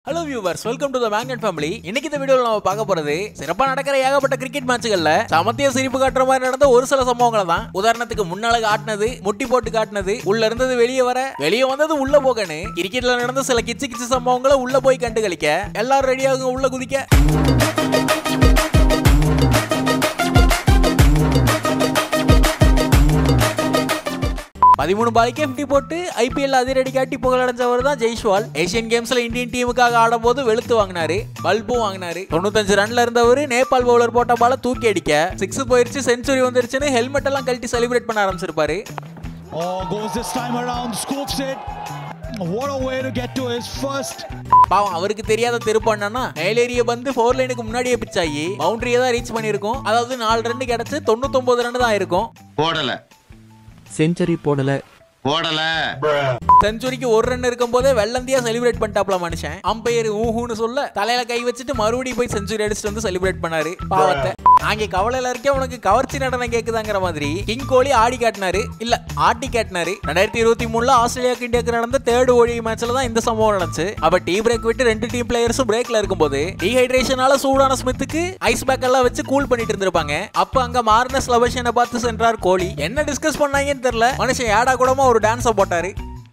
Hello viewers welcome to the bank and family இன்னைக்கு இந்த வீடியோல நம்ம பார்க்க போறது சிறப்பா நடக்கிற ஏகப்பட்ட கிரிக்கெட் மேட்ச்கள்ல சமத்திய சிரிப்பு காட்டுற மாதிரி நடந்த ஒரு சில சம்பவங்களை தான் உதாரணத்துக்கு முன்னால காட்டினது முட்டி போட்டு காட்டினது உள்ள இருந்தது வெளியே வர வெளியே வந்தது உள்ள போகன்னு கிரிக்கெட்ல நடந்த சில கிச்சு கிச்சு சம்பவங்களை உள்ள போய் கண்டு கழிக்க எல்லாரும் ரெடியாகுங்க உள்ள குதிக்க பதிமூணு பாலுக்கே 50 போட்டு ஐபிஎல் அதிரடி காட்டி புகழடைஞ்சவர் தான் ஜெய்ஷ்வால் ஏசியன் கேம்ஸ்ல இந்தியன் டீமுக்காக ஆடும்போது வெளுத்து வாங்கினாரு பல்பும் வாங்கினாரு தொண்ணூத்தஞ்சு ரன்ல இருந்தவர் நேபாள் பவுலர் போட்ட பால தூக்கி அடிக்க சிக்ஸ் போயிருச்சு செஞ்சுரி வந்துருச்சுன்னு ஹெல்மெட் எல்லாம் கழட்டி செலிப்ரேட் பண்ண ஆரம்பிச்சிருப்பாரு Oh, goes this time around, scoops it. What a way to get to his first. பாவம் அவருக்கு தெரியாத திருப்பம் என்னன்னா மேலேரிய பந்து ஃபோர் லைனுக்கு முன்னாடியே பிச் ஆகி பவுண்டரியை தான் ரீச் பண்ணியிருக்கும் அதாவது நாலு ரன் கிடைச்சு தொண்ணூத்தொன்பது ரன் தான் இருக்கும் போடல செஞ்சுரி போடல போடல செஞ்சுரிக்கு ஒரு ரன் இருக்கும் போதே வெள்ளந்தியா செலிப்ரேட் பண்ணிட்டாப்ல மனுஷன் அம்பையர் ஊஹுன்னு சொல்ல தலையில கை வச்சுட்டு மறுபடியும் போய் செஞ்சுரி அடிச்சுட்டு வந்து செலிப்ரேட் பண்ணாரு பாவத்தை அங்கே கவலையில இருக்கே உனக்கு கவர்ச்சி நடனம் கேக்குதாங்கிற மாதிரி கிங் கோலி ஆடி காட்டினாரு இல்ல ஆட்டி காட்டினாரு ரெண்டாயிரத்தி இருபத்தி மூணுல ஆஸ்திரேலியாக்கு இந்தியாவுக்கு நடந்த தேர்ட் ஓடி மேட்ச்ல தான் இந்த சம்பவம் நடந்துச்சு அப்ப டீ பிரேக் விட்டு ரெண்டு டீம் பிளேயர்ஸும் பிரேக்ல இருக்கும்போது டீஹைட்ரேஷனால சூடான ஸ்மித்துக்கு ஐஸ் பேக் எல்லாம் வச்சு கூல் பண்ணிட்டு இருந்திருப்பாங்க அப்ப அங்க மார்னஸ் லபஷனை பார்த்து சென்றார் கோலி என்ன டிஸ்கஸ் பண்ணாங்கன்னு தெரியல மனுஷன் ஏடா கூடமா ஒரு டான்ஸை போட்டாரு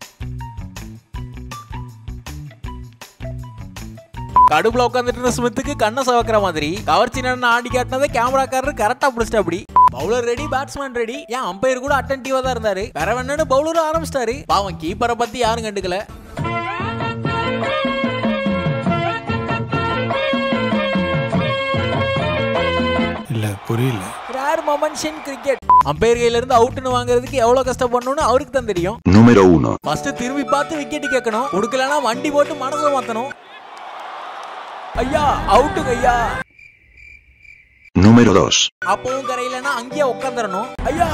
கடுப்புல உட்காந்துட்டு இருந்த ஸ்மித்துக்கு கண்ணை சவக்கிற மாதிரி கவர்ச்சி நடன ஆடி காட்டினதை கேமராக்காரர் கரெக்டா பிடிச்சிட்டு அப்படி பவுலர் ரெடி பேட்ஸ்மேன் ரெடி ஏன் அம்பையர் கூட அட்டன்டிவா தான் இருந்தாரு வேற வேணும்னு பவுலரும் ஆரம்பிச்சிட்டாரு பாவம் கீப்பரை பத்தி யாரும் கண்டுக்கல இல்ல புரியல rare moments in cricket umpire கையில இருந்து அவுட்னு வாங்குறதுக்கு எவ்வளவு கஷ்டப்படணும்னு அவருக்கு தான் தெரியும் Número 1. ஃபர்ஸ்ட் திரும்பி பார்த்து விக்கெட் கேட்கணும் கொடுக்கலனா வண்டி போட்டு மனசை மாத்தணும் ஐயா அவுட்டுங்க ஐயா Número 2. அப்பவும் கரையிலனா அங்கேயே உட்காந்துடணும் ஐயா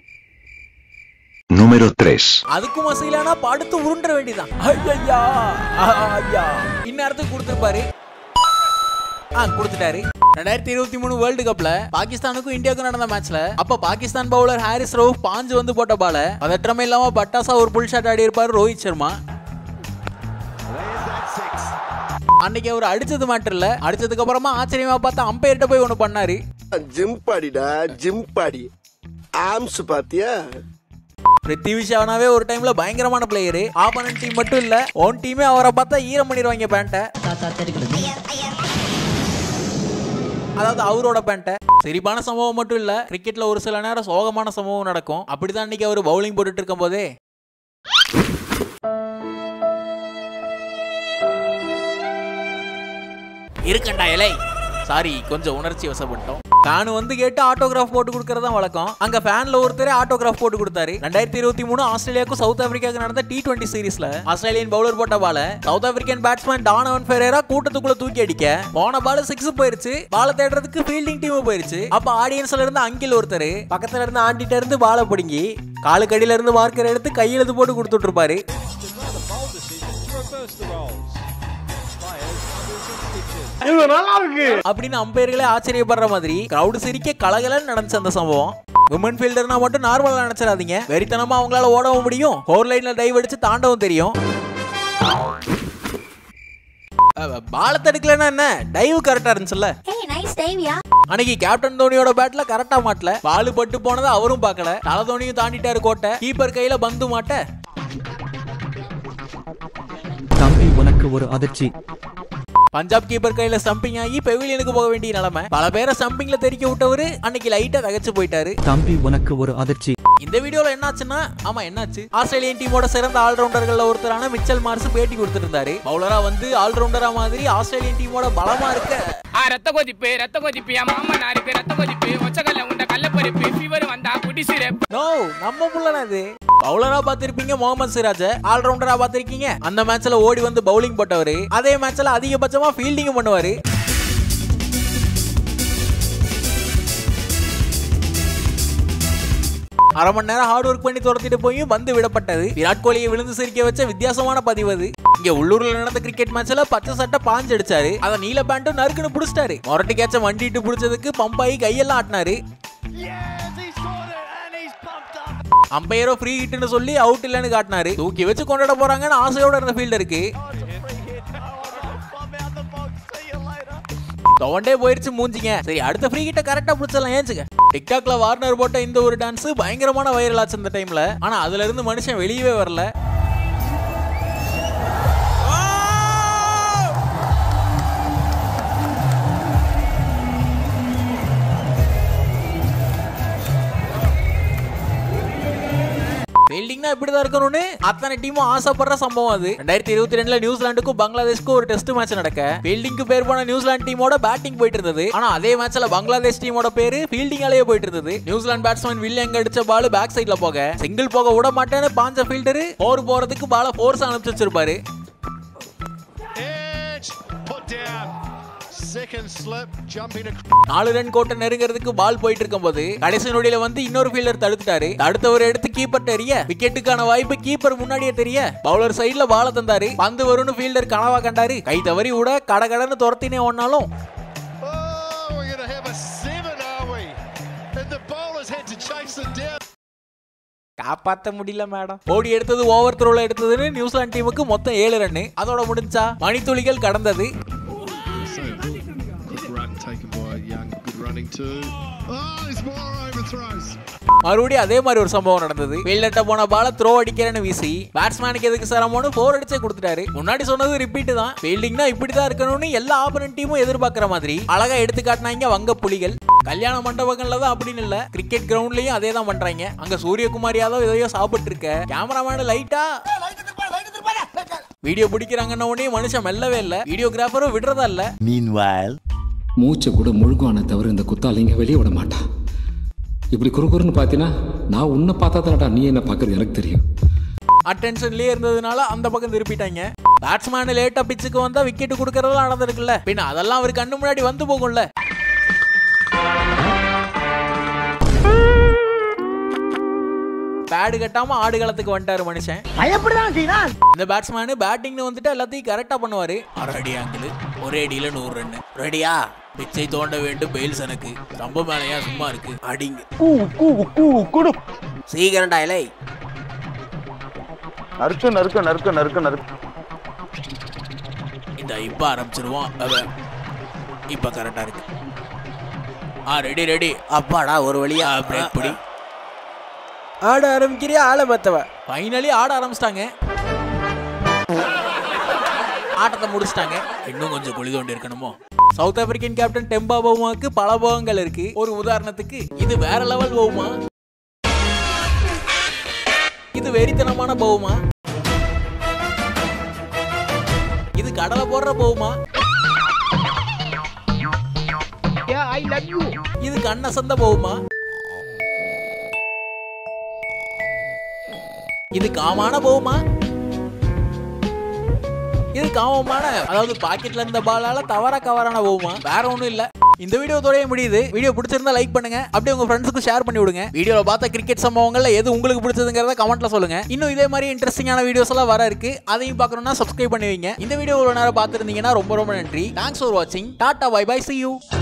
Número 3. அதுக்கும் வசதியிலானா படுத்து உருண்ட வேண்டியதான் ஐயா ஐயா இந்நேரத்துக்கு கொடுத்துருப்பாரு ஆ கொடுத்துட்டாரு ரெண்டாயிரத்தி இருபத்தி மூணு வேர்ல்டு கப்ல பாகிஸ்தானுக்கும் இந்தியாவுக்கும் நடந்த மேட்ச்ல அப்ப பாகிஸ்தான் பவுலர் ஹாரிஸ் ரவுஃப் பாஞ்சு வந்து போட்ட பால பதற்றமே இல்லாம பட்டாசா ஒரு புல் ஷாட் ஆடி இருப்பாரு ரோஹித் சர்மா அன்னைக்கு அவர் அடிச்சது மாட்டர் இல்ல அடிச்சதுக்கு அப்புறமா ஆச்சரியமா பார்த்து அம்பையர்கிட்ட போய் ஒண்ணு பண்ணாரு ஜிம் பாடிடா ஜிம் பாடி ஆம்ஸ் பாத்தியா பிருத்திவி ஷானாவே ஒரு டைம்ல பயங்கரமான பிளேயரு ஆப்பனன் டீம் மட்டும் இல்ல ஓன் டீமே அவரை பார்த்தா ஈரம் பண்ணிடுவாங்க பேண்ட்டை அதாவது அவரோட பேண்ட்டை சிரிப்பான சம்பவம் மட்டும் இல்ல கிரிக்கெட்ல ஒரு சில நேரம் சோகமான சம்பவம் நடக்கும் அப்படிதான் அன்னைக்கு அவர் பவுலிங் போட்டுட்டு இருக்கும் போதே இருக்கண்டா இலை சாரி கொஞ்சம் உணர்ச்சி வசப்பட்டோம் ஃபேன் வந்து கேட்டு ஆட்டோகிராஃப் போட்டு கொடுக்கறதா வழக்கம் அங்க ஃபேன்ல ஒருத்தரே ஆட்டோகிராஃப் போட்டு கொடுத்தாரு ரெண்டாயிரத்தி இருபத்தி மூணு ஆஸ்திரேலியாவுக்கும் சவுத் ஆப்பிரிக்காவுக்கு நடந்த டி டுவெண்ட்டி சீரிஸ்ல ஆஸ்திரேலியன் பவுலர் போட்ட பால South African batsman Donovan Ferreira கூட்டத்துக்குள்ள தூக்கி அடிக்க போன பால் சிக்ஸ் போயிருச்சு பால தேடுறதுக்கு ஃபீல்டிங் டீம் போயிருச்சு அப்ப ஆடியன்ஸ்ல இருந்து அங்கில் ஒருத்தர் பக்கத்துல இருந்து ஆண்டிட்ட இருந்து பாலை பிடுங்கி காலுக்கு அடியில இருந்து மார்க்கர் எடுத்து கையெழுத்து போட்டு கொடுத்துட்டு இருப்பாரு அப்படின்னு அம்பையர்களே ஆச்சரியப்படுற மாதிரி கிரவுட் சிரிக்க கலகலன்னு நடந்துச்சு அந்த சம்பவம் உமன் ஃபீல்டர்னா மட்டும் நார்மலா நினைச்சிடாதீங்க வெறித்தனமா அவங்களால ஓடவும் முடியும் ஃபோர் லைன்ல டைவ் அடிச்சு தாண்டவும் தெரியும் பால தடுக்கலன்னா என்ன டைவ் கரெக்டா இருந்துச்சுல்ல Hey, nice dive, yeah. அன்னைக்கு கேப்டன் தோனியோட பேட்ல கரெக்டா மாட்டல பாலு பட்டு போனதை அவரும் பார்க்கல தலை தோனியும் தாண்டிட்டாரு கோட்டை கீப்பர் கையில பந்து மாட்ட தம்பி உனக்கு ஒரு அதிர்ச்சி பஞ்சாப் கீப்பர் கையில ஸ்டம்பிங் ஆகி பெவிலியனுக்கு போக வேண்டிய நிலைமை பல பேரை ஸ்டம்பிங்ல தெறிக்க விட்டவரு அன்னைக்கு லைட்டா தகச்சு போயிட்டாரு தம்பி உனக்கு ஒரு அதிர்ச்சி இந்த வீடியோல என்னாச்சுன்னா ஆமா என்னாச்சு ஆஸ்திரேலியன் டீமோட சிறந்த ஆல்ரவுண்டர்கள்ல ஒருத்தரான மிச்சல் மார்ஸ் பேட்டி கொடுத்திருந்தாரு பவுலரா வந்து ஆல்ரவுண்டரா மாதிரி ஆஸ்திரேலியன் டீமோட பலமா இருக்க ஆ ரத்த கொதிப்பு ரத்த கொதிப்பு என் மாமா நாருக்கு ரத்த கொதிப்பு ஒச்சக்கல்ல உண்ட கள்ளப்பருப்பு ஃபீவர் வந்தா குடி சிரப் நோ நம்ம புள்ளனா இது பவுலரா பாத்திருப்பீங்க முகமது சிராஜ ஆல்ரவுண்டரா பாத்திருக்கீங்க அந்த மேட்ச்ல ஓடி வந்து பவுலிங் போட்டவரு அதே மேட்ச்ல அதிகபட்சமா ஃபீல்டிங் பண்ணுவாரு அரை மணி நேரம் ஹார்ட் ஒர்க் பண்ணி துரத்திட்டு போய் வந்து விடப்பட்டது விராட் கோலியை விழுந்து சிரிக்க வச்ச வித்தியாசமான பதிவு அது இங்க உள்ளூர்ல நடந்த கிரிக்கெட் மேட்ச்ல பச்சை சட்டை பாஞ்சு அடிச்சாரு அத நீல பேண்ட்டும் நறுக்குன்னு புடிச்சிட்டாரு மொரட்டி கேட்ச வண்டிட்டு புடிச்சதுக்கு பம்பாயி கையெல்லாம் ஆட்டினாரு அம்பையரோ ஃப்ரீ ஹிட்னு சொல்லி அவுட் இல்லைன்னு காட்டினாரு தூக்கி வச்சு கொண்டாட போறாங்கன்னு ஆசையோட இருந்த ஃபீல்டருக்கு தோண்டே போயிருச்சு மூஞ்சிங்க சரி அடுத்த ஃப்ரீ கிட்ட கரெக்டா பிடிச்சலாம் ஏச்சுக்க டிக்டாக்ல வார்னர் போட்ட இந்த ஒரு டான்ஸ் பயங்கரமான வைரல் ஆச்சு இந்த டைம்ல ஆனா அதுல இருந்து மனுஷன் வெளியவே வரல ஃபீல்டிங்னா இப்படிதான் இருக்கணும்னு அத்தனை டீமும் ஆசைப்படுற சம்பவம் அது ரெண்டாயிரத்தி இருபத்தி ரெண்டுல நியூசிலாந்துக்கும் பங்களாதேஷ்க்கும் ஒரு டெஸ்ட் மேட்ச் நடக்க ஃபீல்டிங்க்கு பேர் போன நியூசிலாந்து டீமோட பேட்டிங் போயிட்டு இருந்தது ஆனா அதே மேட்ச்ல பங்களாதேஷ் டீமோட பேரு ஃபீல்டிங்காலேயே போயிட்டு இருந்தது நியூசிலாந்து பேட்ஸ்மேன் வில் எங்க அடிச்ச பால் பேக் சைட்ல போக சிங்கிள் போக விட மாட்டேன்னு பாஞ்ச ஃபீல்டர் ஃபோர் போறதுக்கு பால ஃபோர்ஸ் அனுப்பிச்சு வச்சிருப்பாரு Edge put down. Second slip, jumping across. நாலு ரன் கோட்டை நெருங்கிறதுக்கு பால் போயிட்டு இருக்கும்போது கடைசி நொடியில வந்து இன்னொரு ஃபீல்டர் தடுத்துட்டாரு தடுத்தவர் எடுத்து கீப்பர் தெரிய விக்கெட்டுக்கான வாய்ப்பு கீப்பர் முன்னாடியே தெரிய பவுலர் சைடுல பால தந்தாரு பந்து வரும்னு ஃபீல்டர் கனவா கண்டாரு கை தவறி விட கடகடன்னு துரத்தினே ஒன்னாலும் Oh, we're going to have a seven, are we? And the bowlers had to chase it down. காப்பாத்த முடியல மேடம் ஓடி எடுத்தது ஓவர் த்ரோல எடுத்ததுன்னு நியூசிலாந்து டீமுக்கு மொத்தம் ஏழு ரன் அதோட முடிஞ்சா மணித்துளிகள் கடந்தது So, quick run taken by Young. Good running too. Oh, there's more overthrows. மறுபடியும் அதே மாதிரி ஒரு சம்பவம் நடந்தது ஃபீல்டர்ட்ட போன பால த்ரோ அடிக்கிறேன்னு வீசி பேட்ஸ்மேனுக்கு எதுக்கு சிரமம்னு ஃபோர் அடிச்சே கொடுத்துட்டாரு முன்னாடி சொன்னது ரிப்பீட் தான் ஃபீல்டிங்னா இப்படி தான் இருக்கணும்னு எல்லா ஆப்பரண்ட் டீமும் எதிர்பார்க்குற மாதிரி அழகா எடுத்து காட்டினாங்க வங்க புலிகள் கல்யாண மண்டபங்கள்ல தான் அப்படின்னு இல்ல கிரிக்கெட் கிரவுண்ட்லயும் அதே தான் பண்றாங்க அங்க சூரியகுமார் யாதவ் எதையோ சாப்பிட்டு இருக்க கேமராமேன் லைட்டா வீடியோ பிடிக்கிறாங்கன்ன உடனே மனுஷன் மெல்லவே இல்ல வீடியோகிராஃபரும் விடுறதா இல்ல மூச்சை கூட முழுகுவானே தவிர இந்த குத்தாலிங்க வெளியே விட மாட்டான் இப்படி குறுகுறுன்னு பார்த்தீங்கன்னா நான் உன்னை பார்த்தா தானடா நீ என்ன பார்க்கறது எனக்கு தெரியும் அட்டென்ஷன்லயே இருந்ததுனால அந்த பக்கம் திருப்பிட்டாங்க பேட்ஸ்மேன் லேட்டா பிச்சுக்கு வந்தா விக்கெட் கொடுக்கறதெல்லாம் நடந்திருக்குல்ல பின்ன அதெல்லாம் அவர் கண்ணு முன்னாடி வந்து போகும்ல பேடு கட்டாம ஆடு களத்துக்கு வந்துட்டாரு மனுஷன் இந்த பேட்ஸ்மேனு பேட்டிங்னு வந்துட்டு எல்லாத்தையும் கரெக்டா பண்ணுவாரு அரடி ஆங்கிள் ஒரே அடியில நூறு ரன் ரெடியா பிச்சை தோண்ட வேண்டும் பெயில்ஸ் எனக்கு ரொம்ப மேலையா சும்மா இருக்கு அடிங்க சீக்கிரம் டாயலை நறுக்கு நறுக்கு நறுக்கு நறுக்கு நறுக்கு இந்த இப்ப ஆரம்பிச்சிருவோம் அவ இப்ப கரெக்டா இருக்கு ஆ ரெடி ரெடி அப்பாடா ஒரு வழியா பிரேக் பிடி ஆட ஆரம்பிக்கிறியா ஆளை பத்தவ ஃபைனலி ஆட ஆரம்பிச்சிட்டாங்க ஆட்டத்தை முடிச்சிட்டாங்க இன்னும் கொஞ்சம் குழி தோண்டி இருக்கணுமோ சவுத் ஆப்பிரிக்கன் கேப்டன் டெம்பா பவுமாக்கு பல போகங்கள் இருக்கு ஒரு உதாரணத்துக்கு இது வேற லெவல் பவுமா இது வெறித்தனமான பவுமா இது கடலை போடுற போகுமா இது கண்ணசந்த போகுமா இது காமான போகுமா இது காமமான அதாவது பாக்கெட்ல இருந்த பாலால தவறா கவரான போகுமா வேற ஒண்ணும் இல்ல இந்த வீடியோ தோடைய முடியுது வீடியோ பிடிச்சிருந்தா லைக் பண்ணுங்க அப்படியே உங்க ஃப்ரெண்ட்ஸுக்கு ஷேர் பண்ணி விடுங்க வீடியோல பார்த்த கிரிக்கெட் சம்பவங்கள்ல எது உங்களுக்கு பிடிச்சதுங்கிறத கமெண்ட்ல சொல்லுங்க இன்னும் இதே மாதிரி இன்ட்ரெஸ்டிங்கான வீடியோஸ் எல்லாம் வர இருக்கு அதையும் பார்க்கணும்னா சப்ஸ்கிரைப் பண்ணுவீங்க இந்த வீடியோ ஒரு நேரம் பார்த்துருந்தீங்கன்னா ரொம்ப ரொம்ப நன்றி தேங்க்ஸ் ஃபார் வாட்சிங் tata bye bye see you